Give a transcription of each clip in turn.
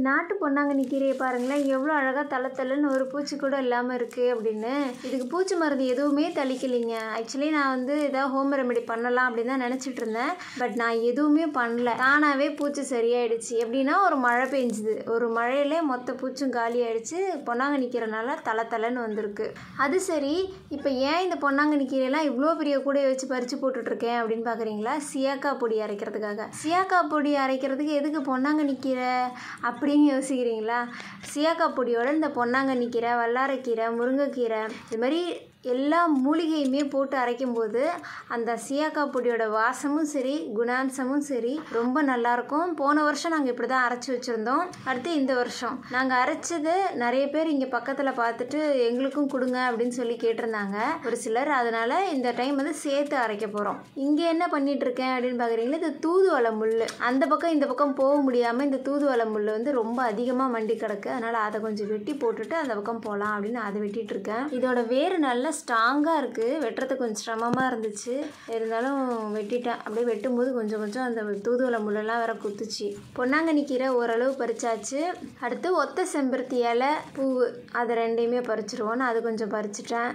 நாட்டு பொன்னாங்கண்ணி கீரையை பாருங்களேன் எவ்வளோ அழகாக தலை தலைன்னு ஒரு பூச்சி கூட இல்லாமல் இருக்குது அப்படின்னு இதுக்கு பூச்சி மருந்து எதுவுமே தெளிக்கலைங்க ஆக்சுவலி நான் வந்து ஏதாவது ஹோம் ரெமெடி பண்ணலாம் அப்படின்னு தான் நினச்சிட்டு இருந்தேன் பட் நான் எதுவுமே பண்ணல தானாகவே பூச்சி சரியாயிடுச்சு எப்படின்னா ஒரு மழை பெஞ்சுது ஒரு மழையிலே மொத்த பூச்சும் காலி ஆயிடுச்சு பொன்னாங்கண்ணி கீரைனால தலை தலைன்னு வந்திருக்கு அது சரி இப்போ ஏன் இந்த பொன்னாங்கண்ணி கீரையெல்லாம் இவ்வளோ பெரிய கூடையை வச்சு பறித்து போட்டுட்ருக்கேன் அப்படின்னு பார்க்குறீங்களா சியாக்கா பொடி அரைக்கிறதுக்காக சியாக்கா பொடி அரைக்கிறதுக்கு எதுக்கு பொன்னாங்கண்ணி கீரை அப்படின்னு யோசிக்கிறீங்களா சியாக்கா பொடியோட இந்த பொன்னாங்கண்ணி கீரை வல்லாரைக்கீரை முருங்கைக்கீரை இது மாதிரி எல்லா மூலிகையுமே போட்டு அரைக்கும்போது அந்த சியாக்கா பொடியோட வாசமும் சரி குணாம்சமும் சரி ரொம்ப நல்லாயிருக்கும் போன வருஷம் நாங்கள் இப்படி தான் அரைச்சி வச்சுருந்தோம் அடுத்து இந்த வருஷம் நாங்கள் அரைச்சது நிறைய பேர் இங்கே பக்கத்தில் பார்த்துட்டு எங்களுக்கும் கொடுங்க அப்படின்னு சொல்லி கேட்டிருந்தாங்க ஒரு சிலர் அதனால் இந்த டைம் வந்து சேர்த்து அரைக்க போகிறோம் இங்கே என்ன பண்ணிட்டு இருக்கேன் அப்படின்னு பார்க்குறீங்களா இது தூதுவளை முள் அந்த பக்கம் இந்த பக்கம் போக முடியாமல் இந்த தூதுவளை முள் வந்து ரொம்ப அதிகமாக மண்டி கிடக்கு அதனால் அதை கொஞ்சம் வெட்டி போட்டுட்டு அந்த பக்கம் போகலாம் அப்படின்னு அதை வெட்டிட்டு இருக்கேன் இதோட வேர் நல்லா ஸ்ட்ராங்காக இருக்குது வெட்டுறதுக்கு கொஞ்சம் சிரமமாக இருந்துச்சு இருந்தாலும் வெட்டிட்டேன் அப்படியே வெட்டும்போது கொஞ்சம் கொஞ்சம் அந்த தூதுவளை முள்ளெல்லாம் வேற குத்துச்சு பொன்னாங்கண்ணி கீரை ஓரளவு பறிச்சாச்சு அடுத்து ஒத்த செம்பருத்தி இலை பூ அதை ரெண்டையுமே பறிச்சிருவோம் நான் அது கொஞ்சம் பறிச்சிட்டேன்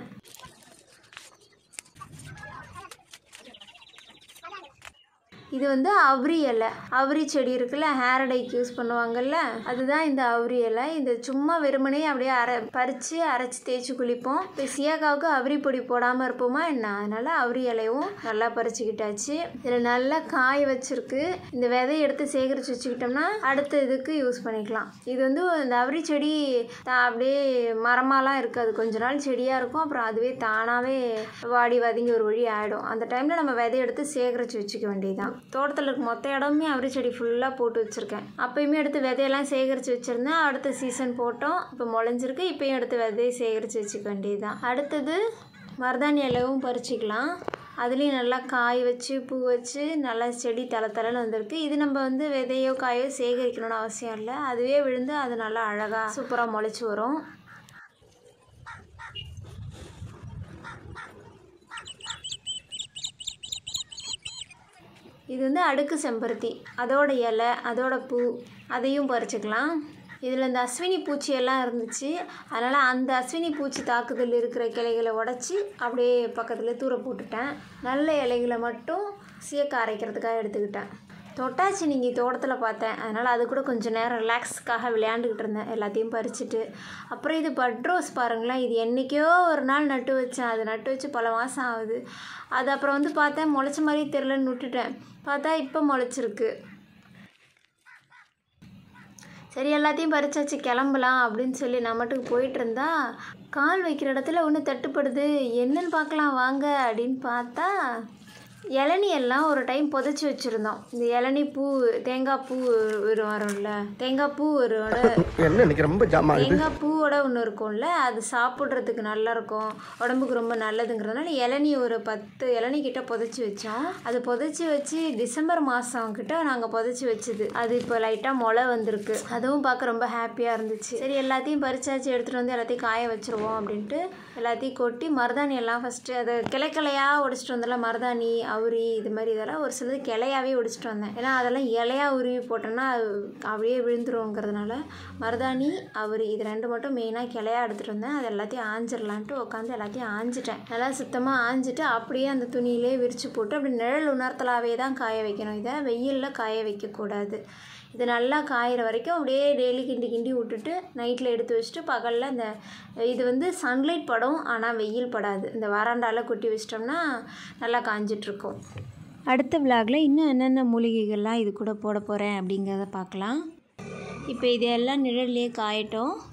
இது வந்து அவ்ரி இலை அவ்ரி செடி இருக்குல்ல ஹேர் டைக்கு யூஸ் பண்ணுவாங்கல்ல அதுதான் இந்த அவ்ரி இலை இது சும்மா வெறுமனே அப்படியே அரை பறித்து அரைச்சி தேய்ச்சி குளிப்போம் இப்போ சியாக்காவுக்கு அவ்ரி பொடி போடாமல் இருப்போமா என்ன அதனால் அவ்ரி இலையும் நல்லா பறிச்சுக்கிட்டாச்சு இதில் நல்லா காய வச்சிருக்கு இந்த விதையை எடுத்து சேகரித்து வச்சுக்கிட்டோம்னா அடுத்த இதுக்கு யூஸ் பண்ணிக்கலாம் இது வந்து இந்த அவ்ரி செடி தா- அப்படியே மரமாலாம் இருக்காது கொஞ்ச நாள் செடியாக இருக்கும் அப்புறம் அதுவே தானாகவே வாடி வதங்கி ஒரு வழி ஆகிடும் அந்த டைமில் நம்ம விதையை எடுத்து சேகரித்து வச்சுக்க வேண்டியதுதான் தோட்டத்தில் இருக்க மொத்த இடமே அவரி செடி ஃபுல்லாக போட்டு வச்சுருக்கேன் அப்பயுமே எடுத்து விதையெல்லாம் சேகரித்து வச்சுருந்தேன் அடுத்த சீசன் போட்டோம் இப்போ முளைஞ்சிருக்கு இப்பயும் எடுத்து விதையை சேகரித்து வச்சுக்க வேண்டியதுதான் அடுத்தது மருதாணி இலவும் பறிச்சிக்கலாம் அதுலேயும் நல்லா காய் வச்சு பூ வச்சு நல்லா செடி தலை தலைன்னு வந்திருக்கு இது நம்ம வந்து விதையோ காயோ சேகரிக்கணும்னு அவசியம் இல்லை அதுவே விழுந்து அது நல்லா அழகாக சூப்பராக முளைச்சி வரும் இது வந்து அடுக்கு செம்பருத்தி அதோட இலை அதோட பூ அதையும் பறிச்சுக்கலாம் இதில் இந்த அஸ்வினி பூச்சியெல்லாம் இருந்துச்சு அதனால் அந்த அஸ்வினி பூச்சி தாக்குதல் இருக்கிற கிளைகளை உடச்சி அப்படியே பக்கத்தில் தூர போட்டுட்டேன் நல்ல இலைகளை மட்டும் சீயக்க அரைக்கிறதுக்காக எடுத்துக்கிட்டேன் தொட்டாச்சி நீங்கள் தோட்டத்தில் பார்த்தேன் அதனால் அது கூட கொஞ்சம் நேரம் ரிலாக்ஸ்க்காக விளையாண்டுக்கிட்டு இருந்தேன் எல்லாத்தையும் பறிச்சுட்டு அப்புறம் இது பட் ரோஸ் பாருங்களேன் இது என்றைக்கோ ஒரு நாள் நட்டு வச்சேன் அது நட்டு வச்சு பல மாதம் ஆகுது அது அப்புறம் வந்து பார்த்தேன் முளைச்ச மாதிரி தெரிலன்னு விட்டுட்டேன் பார்த்தா இப்போ முளைச்சிருக்கு சரி எல்லாத்தையும் பறிச்சாச்சு கிளம்பலாம் அப்படின்னு சொல்லி நான் மட்டும் போயிட்டு இருந்தா கால் வைக்கிற இடத்துல ஒன்று தட்டுப்படுது என்னன்னு பார்க்கலாம் வாங்க அப்படின்னு பார்த்தா இளநி எல்லாம் ஒரு டைம் புதைச்சி வச்சுருந்தோம் இந்த இளநி பூ தேங்காய் பூ ஒரு வரும்ல தேங்காய் பூ ஒருவோட என்ன இன்னைக்கு ரொம்ப ஜாம் ஆகுது தேங்காய் பூவோட ஒன்று இருக்கும்ல அது சாப்பிட்றதுக்கு நல்லா இருக்கும் உடம்புக்கு ரொம்ப நல்லதுங்கிறதுனால இளநி ஒரு பத்து இளநி கிட்ட புதைச்சி வச்சோம் அது புதைச்சி வச்சு டிசம்பர் மாதம் கிட்ட நாங்கள் புதைச்சி வச்சது அது இப்போ லைட்டாக முளை வந்திருக்கு அதுவும் பார்க்க ரொம்ப ஹாப்பியாக இருந்துச்சு சரி எல்லாத்தையும் பறிச்சாச்சு எடுத்துகிட்டு வந்து எல்லாத்தையும் காய வச்சிருவோம் அப்படின்ட்டு எல்லாத்தையும் கொட்டி மருதாணி எல்லாம் ஃபஸ்ட்டு அது கிளை கிளையாக உடைச்சிட்டு வந்தல மருதாணி அவுரி இது மாதிரி இதெல்லாம் ஒரு சிலது கிளையாவே உடைச்சிட்டு வந்தேன் ஏன்னா அதெல்லாம் இலையா உருவி போட்டோன்னா அது அப்படியே விழுந்துருங்கிறதுனால மருதாணி அவுரி இது ரெண்டு மட்டும் மெயினாக கிளையா எடுத்துகிட்டு வந்தேன் அது எல்லாத்தையும் ஆஞ்சிடலான்ட்டு உட்காந்து எல்லாத்தையும் ஆஞ்சிட்டேன் நல்லா சுத்தமாக ஆஞ்சிட்டு அப்படியே அந்த துணியிலே விரித்து போட்டு அப்படி நிழல் உணர்த்தலாவே தான் காய வைக்கணும் இதை வெயிலில் காய வைக்கக்கூடாது இது நல்லா காயிற வரைக்கும் அப்படியே டெய்லி கிண்டி கிண்டி விட்டுட்டு நைட்டில் எடுத்து வச்சுட்டு பகலில் இந்த இது வந்து சன்லைட் படும் ஆனால் வெயில் படாது இந்த வராண்டால கொட்டி வச்சிட்டோம்னா நல்லா காஞ்சிட்ருக்கும் அடுத்த விலாகில் இன்னும் என்னென்ன மூலிகைகள்லாம் இது கூட போட போகிறேன் அப்படிங்கிறத பார்க்கலாம் இப்போ இதெல்லாம் நிழல்லையே காயட்டும்